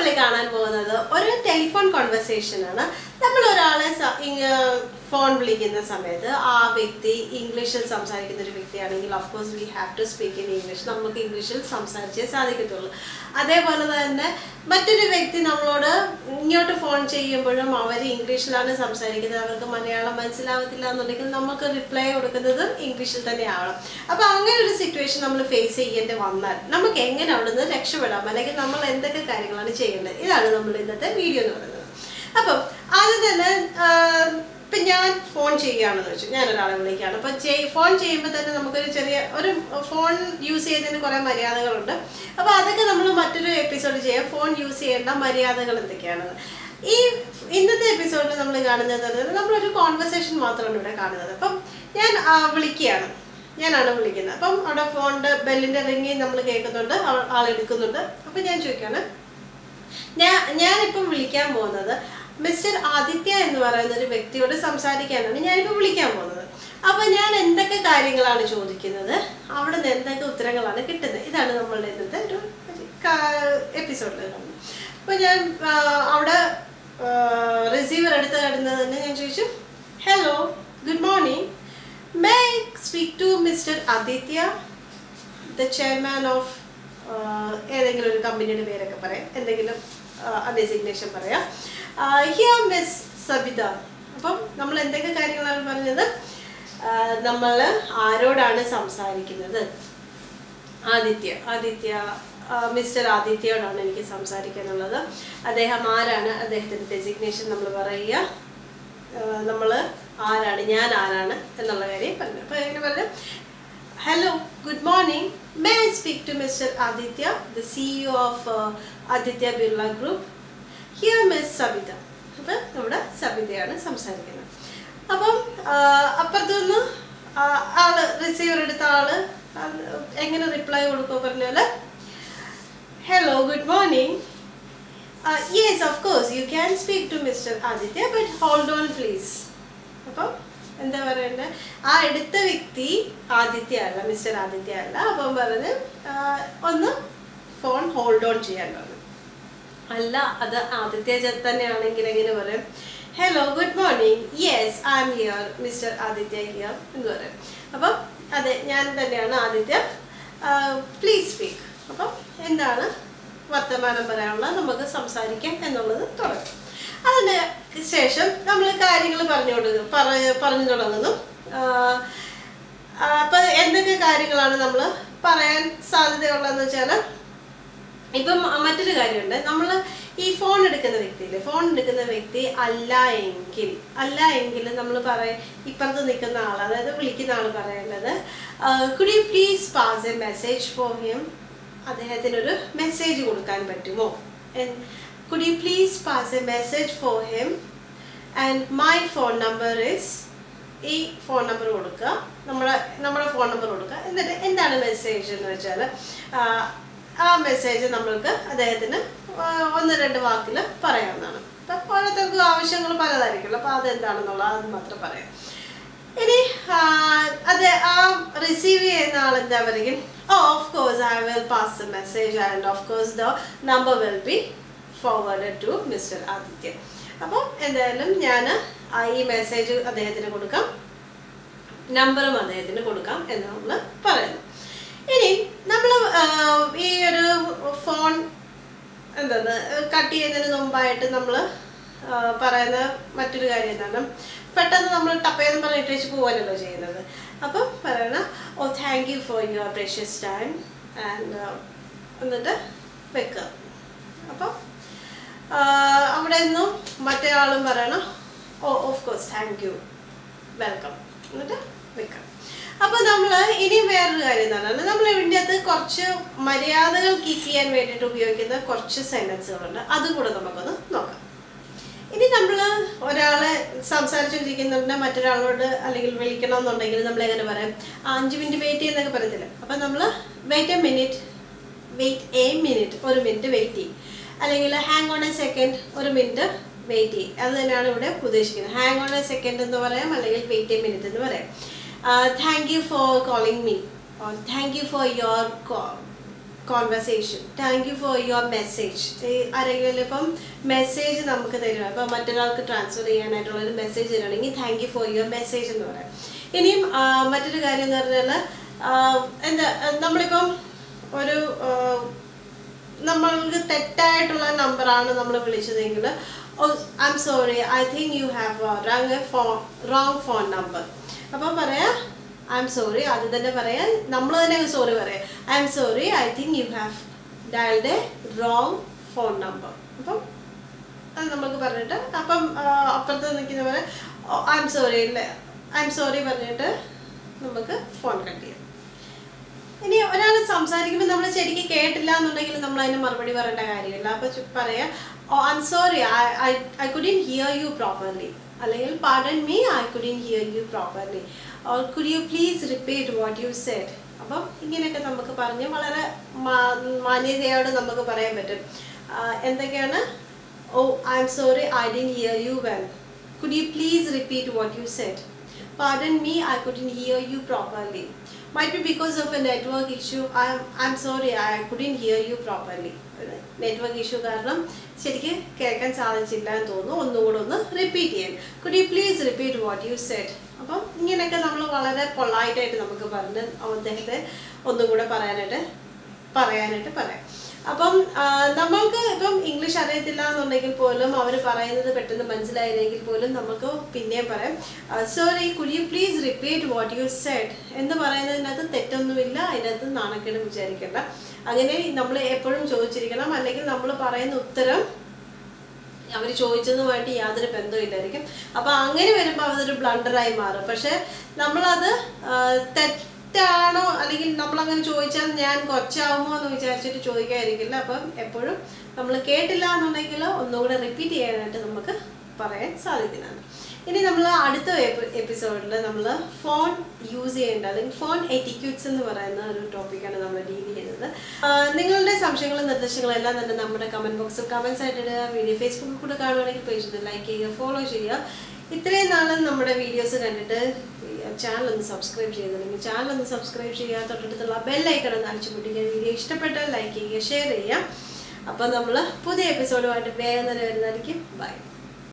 കാണാൻ പോകുന്നത് ഒരു ടെലിഫോൺ കോൺവെർസേഷൻ ആണ് നമ്മൾ ഒരാളെ ഫോൺ വിളിക്കുന്ന സമയത്ത് ആ വ്യക്തി ഇംഗ്ലീഷിൽ സംസാരിക്കുന്ന ഒരു വ്യക്തിയാണെങ്കിൽ of course we have to speak in English നമുക്ക് ഇംഗ്ലീഷിൽ സംസാരിച്ചേ സാധിക്കത്തുള്ളൂ അതേപോലെ തന്നെ മറ്റൊരു വ്യക്തി നമ്മളോട് ഇങ്ങോട്ട് ഫോൺ ചെയ്യുമ്പോഴും അവർ ഇംഗ്ലീഷിലാണ് സംസാരിക്കുന്നത് അവർക്ക് മലയാളം മനസ്സിലാവത്തില്ല എന്നുണ്ടെങ്കിൽ നമുക്ക് റിപ്ലൈ കൊടുക്കുന്നത് ഇംഗ്ലീഷിൽ തന്നെ ആവണം അപ്പൊ അങ്ങനെ ഒരു സിറ്റുവേഷൻ നമ്മൾ ഫേസ് ചെയ്യേണ്ടി വന്നാൽ നമുക്ക് എങ്ങനെ അവിടെ നിന്ന് രക്ഷപ്പെടാം അല്ലെങ്കിൽ നമ്മൾ എന്തൊക്കെ കാര്യങ്ങളാണ് ചെയ്യേണ്ടത് ഇതാണ് നമ്മൾ ഇന്നത്തെ വീഡിയോ എന്ന് പറയുന്നത് അപ്പം ആദ്യം തന്നെ ആഹ്, ഇപ്പം ഞാൻ ഫോൺ ചെയ്യുകയാണെന്ന് വെച്ചു ഞാൻ ഒരാളെ വിളിക്കുകയാണ് അപ്പം ഫോൺ ചെയ്യുമ്പോൾ തന്നെ നമുക്കൊരു ചെറിയ ഒരു ഫോൺ യൂസ് ചെയ്യുന്നതിന് കുറേ മര്യാദകളുണ്ട് അപ്പോൾ അതൊക്കെ നമ്മൾ മറ്റൊരു എപ്പിസോഡ് ചെയ്യാം ഫോൺ യൂസ് ചെയ്യേണ്ട മര്യാദകൾ എന്തൊക്കെയാണെന്ന് ഈ ഇന്നത്തെ എപ്പിസോഡിൽ നമ്മൾ കാണുന്നത് എന്ന് പറയുന്നത് നമ്മളൊരു കോൺവെർസേഷൻ മാത്രമാണ് ഇവിടെ കാണുന്നത് അപ്പം ഞാൻ ആ, വിളിക്കുകയാണ് ഞാനാണ് വിളിക്കുന്നത് അപ്പം അവിടെ ഫോണിൻ്റെ ബെല്ലിൻ്റെ റിങ്ങി നമ്മൾ കേൾക്കുന്നുണ്ട് ആൾ- ആൾ എടുക്കുന്നുണ്ട് അപ്പം ഞാൻ ചോദിക്കുകയാണ് ഞാൻ ഞാനിപ്പം വിളിക്കാൻ പോകുന്നത് മിസ്റ്റർ ആദിത്യ എന്ന് പറയുന്ന ഒരു വ്യക്തിയോട് സംസാരിക്കാനാണ് ഞാനിപ്പോൾ വിളിക്കാൻ പോകുന്നത് അപ്പൊ ഞാൻ എന്തൊക്കെ കാര്യങ്ങളാണ് ചോദിക്കുന്നത് അവിടെ നിന്ന് എന്തൊക്കെ ഉത്തരങ്ങളാണ് കിട്ടുന്നത് ഇതാണ് നമ്മളുടെ ഇന്നത്തെ ഒരു എപ്പിസോഡിൽ കാണുന്നത് അപ്പൊ ഞാൻ ആ, അവിടെ റിസീവർ എടുത്ത് കിടന്നത് തന്നെ ഞാൻ ചോദിച്ചു hello good morning may speak to mister Aditya the chairman of ഏതെങ്കിലും ഒരു കമ്പനിയുടെ പേരൊക്കെ പറയാം എന്തെങ്കിലും ഡെസിഗ്നേഷൻ പറയാം ഹിയർ മിസ് സബിത അപ്പം നമ്മൾ എന്തൊക്കെ കാര്യങ്ങളാണ് പറഞ്ഞത് നമ്മൾ ആരോടാണ് സംസാരിക്കുന്നത് ആദിത്യ ആദിത്യ മിസ്റ്റർ ആദിത്യയോടാണ് എനിക്ക് സംസാരിക്കാനുള്ളത് അദ്ദേഹം ആരാണ് അദ്ദേഹത്തിൻ്റെ ഡെസിഗ്നേഷൻ നമ്മൾ പറയുക നമ്മൾ ആരാണ് ഞാൻ ആരാണ് എന്നുള്ള കാര്യം പറഞ്ഞു അപ്പോൾ എങ്ങനെ പറഞ്ഞു hello good morning may I speak to mister Aditya the CEO of Aditya Birla group here miss Sabitha അപ്പം നമ്മുടെ സബിതയാണ് സംസാരിക്കുന്നത് അപ്പം അപ്പുറത്തുനിന്ന് ആള് റിസീവർ എടുത്ത ആള് അത് എങ്ങനെ റിപ്ലൈ കൊടുക്കുമോ പറഞ്ഞ പോലെ hello good morning yes of course you can speak to mister Aditya but hold on please അപ്പം എന്താ പറയണ്ടത് ആ എടുത്ത വ്യക്തി ആദിത്യ അല്ല മിസ്റ്റർ ആദിത്യ അല്ല അപ്പം പറഞ്ഞ് ആ, ഒന്ന് ഫോൺ ഹോൾഡ് ഓൺ ചെയ്യാൻ പറഞ്ഞു അല്ല അത് ആദിത്യ ജ- തന്നെയാണെങ്കിൽ എങ്ങനെ പറയും hello good morning yes I'm here mister Aditya here എന്ന് പറയും അപ്പം അതെ ഞാൻ തന്നെയാണ് ആദിത്യ പ്ലീസ് സ്പീക്ക് അപ്പം എന്താണ് വർത്തമാനം പറയാനുള്ളത് നമുക്ക് സംസാരിക്കാം എന്നുള്ളത് തുടങ്ങും അതിന് ശേഷം നമ്മൾ കാര്യങ്ങൾ പറഞ്ഞു കൊടുക്കും പറ- പറഞ്ഞു തുടങ്ങുന്നു ആഹ് അപ്പൊ എന്തൊക്കെ കാര്യങ്ങളാണ് നമ്മൾ പറയാൻ സാധ്യതയുള്ളതെന്ന് വെച്ചാൽ ഇപ്പം മറ്റൊരു കാര്യമുണ്ട് നമ്മൾ ഈ ഫോൺ എടുക്കുന്ന വ്യക്തിയില്ലേ ഫോൺ എടുക്കുന്ന വ്യക്തി അല്ല എങ്കിൽ അല്ല എങ്കിൽ നമ്മൾ പറയ ഇപ്പുറത്ത് നിൽക്കുന്ന ആൾ അതായത് വിളിക്കുന്ന ആൾ പറയേണ്ടത് could you please pass a message for him അദ്ദേഹത്തിനൊരു മെസ്സേജ് കൊടുക്കാൻ പറ്റുമോ could you please pass a message for him and my phone number is ഈ ഫോൺ നമ്പർ കൊടുക്കുക നമ്മുടെ നമ്മുടെ ഫോൺ നമ്പർ കൊടുക്കുക എന്നിട്ട് എന്താണ് മെസ്സേജ് എന്ന് വെച്ചാൽ ആ മെസ്സേജ് നമ്മൾക്ക് അദ്ദേഹത്തിന് ആ, ഒന്ന് രണ്ട് വാക്കിൽ പറയാവുന്നതാണ് അപ്പം ഓരോരുത്തർക്കും ആവശ്യങ്ങൾ പലതായിരിക്കുമല്ലോ അപ്പോൾ അതെന്താണെന്നുള്ളത് അത് മാത്രം പറയാം ഇനി ആ, അത് ആ റിസീവ് ചെയ്യുന്ന ആൾ എന്താ പറയും oh of course I will pass the message and of course the number will be forward to mister Aditya അപ്പം എന്തായാലും ഞാൻ ഈ മെസ്സേജ് അദ്ദേഹത്തിന് കൊടുക്കാം നമ്പറും അദ്ദേഹത്തിന് കൊടുക്കാം എന്ന് നമ്മൾ പറയുന്നു ഇനി നമ്മൾ ഈ ഒരു ഫോൺ എന്താണ് കട്ട് ചെയ്യുന്നതിന് മുമ്പായിട്ട് നമ്മൾ പറയുന്ന മറ്റൊരു കാര്യം എന്താണ് പെട്ടെന്ന് നമ്മൾ ടപ്പേന്ന് പറഞ്ഞിട്ട് വെച്ച് പോകാനല്ലോ ചെയ്യുന്നത് അപ്പം പറയണ oh thank you for your precious time and എന്നിട്ട് വെക്കുക അപ്പം ആഹ് അവിടെ നിന്നും മറ്റേ ആളും പറയണം oh of course thank you welcome എന്നിട്ട് വെക്കാം അപ്പൊ നമ്മൾ ഇനി വേറൊരു കാര്യം എന്താണ് നമ്മൾ ഇതിൻ്റെ അകത്ത് കുറച്ച് മര്യാദകൾ കീപ്പ് ചെയ്യാൻ വേണ്ടിയിട്ട് ഉപയോഗിക്കുന്ന കുറച്ച് സെന്റൻസുകളുണ്ട് അതും കൂടെ നമുക്കൊന്ന് നോക്കാം ഇനി നമ്മൾ ഒരാളെ സംസാരിച്ചുകൊണ്ടിരിക്കുന്നുണ്ട് മറ്റൊരാളോട് അല്ലെങ്കിൽ വിളിക്കണം എന്നുണ്ടെങ്കിൽ നമ്മൾ എങ്ങനെ പറയാം "ആ, അഞ്ച് മിനിറ്റ് വെയിറ്റ് ചെയ്യുന്നൊക്കെ പറയത്തില്ല അപ്പം നമ്മൾ wait a minute wait a minute ഒരു മിനിറ്റ് വെയിറ്റ് ചെയ്യും അല്ലെങ്കിൽ ഹാങ് ഓൺ എ സെക്കൻഡ് ഒരു മിനിറ്റ് വെയിറ്റ് ചെയ്യും അത് തന്നെയാണ് ഇവിടെ ഉദ്ദേശിക്കുന്നത് ഹാങ് ഓൺ എ സെക്കൻഡ് എന്ന് പറയാം അല്ലെങ്കിൽ വെയിറ്റ് എ മിനിറ്റ് എന്ന് പറയാം thank you for calling me thank you for your conversation thank you for your message ആരെങ്കിലും ഇപ്പം മെസ്സേജ് നമുക്ക് തരുക ഇപ്പം മറ്റൊരാൾക്ക് ട്രാൻസ്ഫർ ചെയ്യാനായിട്ടുള്ള ഒരു മെസ്സേജ് തരുവാണെങ്കിൽ thank you for your message എന്ന് പറയാം ഇനിയും ആ, മറ്റൊരു കാര്യം എന്ന് പറഞ്ഞാൽ ആ, എന്താ നമ്മളിപ്പം ഒരു ആ, നമ്മൾക്ക് തെറ്റായിട്ടുള്ള നമ്പറാണ് നമ്മൾ വിളിച്ചതെങ്കിൽ I'm sorry I think you have wrong phone wrong phone number അപ്പം പറയാം ഐ എം സോറി അത് തന്നെ പറയാം നമ്മൾ തന്നെ സോറി പറയാം I'm sorry I think you have dialled a wrong phone number അപ്പം അത് നമുക്ക് പറഞ്ഞിട്ട് അപ്പം ആ, അപ്പുറത്ത് നിൽക്കുന്നവരെ I'm sorry I'm sorry പറഞ്ഞിട്ട് നമുക്ക് ഫോൺ കട്ട് ചെയ്യാം ഇനി ഒരാൾ സംസാരിക്കുമ്പോൾ നമ്മൾ ശരിക്കും കേട്ടില്ല എന്നുണ്ടെങ്കിൽ നമ്മൾ അതിന് മറുപടി പറയേണ്ട കാര്യമില്ല അപ്പൊ ചു- പറയാ I'm sorry I couldn't hear you properly അല്ലെങ്കിൽ pardon me I couldn't hear you properly or could you please repeat what you said അപ്പം ഇങ്ങനെയൊക്കെ നമുക്ക് പറഞ്ഞ് വളരെ മാ- മാന്യതയോട് നമുക്ക് പറയാൻ പറ്റും ആ, എന്തൊക്കെയാണ് oh I'm sorry I didn't hear you well could you please repeat what you said Pardon me, I couldn't hear you properly. Might be because of a network issue. I'm, I'm sorry, I couldn't hear you properly. Network issue കാരണം ശരിക്ക് കേൾക്കാൻ സാധിച്ചില്ല എന്ന് തോന്നുന്നു ഒന്നുകൂടെ ഒന്ന് repeat ചെയ്യാൻ could you please repeat what you said അപ്പം ഇങ്ങനെയൊക്കെ നമ്മൾ വളരെ പൊളൈറ്റായിട്ട് നമുക്ക് പറഞ്ഞ് അദ്ദേഹത്തെ ഒന്നും കൂടെ പറയാനായിട്ട് പറയാനായിട്ട് പറയാം അപ്പം ആ, നമ്മൾക്ക് ഇപ്പം ഇംഗ്ലീഷ് അറിയത്തില്ല എന്നുണ്ടെങ്കിൽ പോലും അവർ പറയുന്നത് പെട്ടെന്ന് മനസ്സിലായില്ലെങ്കിൽ പോലും നമുക്ക് പിന്നെയും പറയാം sorry could you please repeat what you said എന്ന് പറയുന്നതിനകത്ത് തെറ്റൊന്നുമില്ല അതിനകത്ത് നാണക്കേട് വിചാരിക്കേണ്ട അങ്ങനെ നമ്മൾ എപ്പോഴും ചോദിച്ചിരിക്കണം അല്ലെങ്കിൽ നമ്മൾ പറയുന്ന ഉത്തരം അവർ ചോദിച്ചതുമായിട്ട് യാതൊരു ബന്ധമില്ലായിരിക്കും അപ്പൊ അങ്ങനെ വരുമ്പോൾ അതൊരു ബ്ലണ്ടറായി മാറും പക്ഷെ നമ്മളത് ആ, തെറ്റാണോ അല്ലെങ്കിൽ നമ്മൾ അങ്ങനെ ചോദിച്ചാൽ ഞാൻ കൊച്ചാവുമോ എന്ന് വിചാരിച്ചിട്ട് ചോദിക്കാതിരിക്കില്ല അപ്പം എപ്പോഴും നമ്മൾ കേട്ടില്ല എന്നുണ്ടെങ്കിൽ ഒന്നുകൂടെ റിപ്പീറ്റ് ചെയ്യാനായിട്ട് നമുക്ക് പറയാൻ സാധിക്കുന്നതാണ് ഇനി നമ്മൾ അടുത്ത എപ്പിസോഡിൽ നമ്മൾ ഫോൺ യൂസ് ചെയ്യേണ്ട അല്ലെങ്കിൽ ഫോൺ എറ്റിക്യൂട്ട്സ് എന്ന് പറയുന്ന ഒരു ടോപ്പിക്കാണ് നമ്മൾ ഡീൽ ചെയ്യുന്നത് ആ, നിങ്ങളുടെ സംശയങ്ങളും നിർദ്ദേശങ്ങളും എല്ലാം തന്നെ നമ്മുടെ കമന്റ് ബോക്സിൽ കമന്റ്സ് ആയിട്ട് ഇടുക വീഡിയോ ഫേസ്ബുക്കിൽ കൂടെ കാണുവാണെങ്കിൽ പേജ് ലൈക്ക് ചെയ്യുക ഫോളോ ചെയ്യുക ഇത്രയും നാളും നമ്മുടെ വീഡിയോസ് കണ്ടിട്ട് ചാനൽ ഒന്ന് സബ്സ്ക്രൈബ് ചെയ്തില്ലെങ്കിൽ ചാനൽ ഒന്ന് സബ്സ്ക്രൈബ് ചെയ്യുക തൊട്ടടുത്തുള്ള ബെല്ലൈക്കൺ ഒന്ന് അടിച്ചു പൊട്ടിക്കുക വീഡിയോ ഇഷ്ടപ്പെട്ടാൽ ലൈക്ക് ചെയ്യുക ഷെയർ ചെയ്യുക അപ്പം നമ്മൾ പുതിയ എപ്പിസോഡുമായിട്ട് വേഗം തന്നെ വരുന്നതായിരിക്കും ബൈ